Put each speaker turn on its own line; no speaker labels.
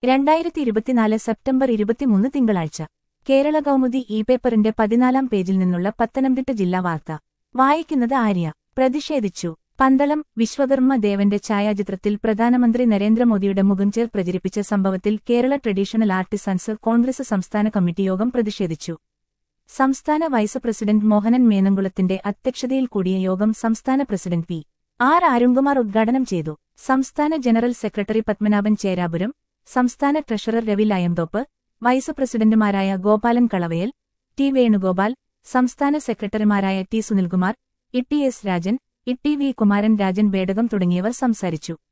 രണ്ടായിരത്തി ഇരുപത്തിനാല് സെപ്റ്റംബർ ഇരുപത്തിമൂന്ന് തിങ്കളാഴ്ച കേരള കൗമുദി ഇ പേപ്പറിന്റെ പതിനാലാം പേജിൽ നിന്നുള്ള പത്തനംതിട്ട ജില്ലാ വാർത്ത വായിക്കുന്നത് ആര്യ പ്രതിഷേധിച്ചു പന്തളം വിശ്വകർമ്മ ദേവന്റെ ഛായാചിത്രത്തിൽ പ്രധാനമന്ത്രി നരേന്ദ്രമോദിയുടെ മുഖംചേർ പ്രചരിപ്പിച്ച സംഭവത്തിൽ കേരള ട്രഡീഷണൽ ആർട്ടിസൻസ് കോൺഗ്രസ് സംസ്ഥാന കമ്മിറ്റി യോഗം പ്രതിഷേധിച്ചു സംസ്ഥാന വൈസ് പ്രസിഡന്റ് മോഹനൻ മേനംകുളത്തിന്റെ അധ്യക്ഷതയിൽ കൂടിയ യോഗം സംസ്ഥാന പ്രസിഡന്റ് പി ആർ അരുൺകുമാർ ഉദ്ഘാടനം ചെയ്തു സംസ്ഥാന ജനറൽ സെക്രട്ടറി പത്മനാഭൻ ചേരാപുരം സംസ്ഥാന ട്രഷറർ രവി ലയംതോപ്പ് വൈസ് പ്രസിഡന്റുമാരായ ഗോപാലൻ കളവയൽ ടി വേണുഗോപാൽ സംസ്ഥാന സെക്രട്ടറിമാരായ T Sunilkumar E T S Rajan E T V Kumaran Rajan Bedakam തുടങ്ങിയവർ സംസാരിച്ചു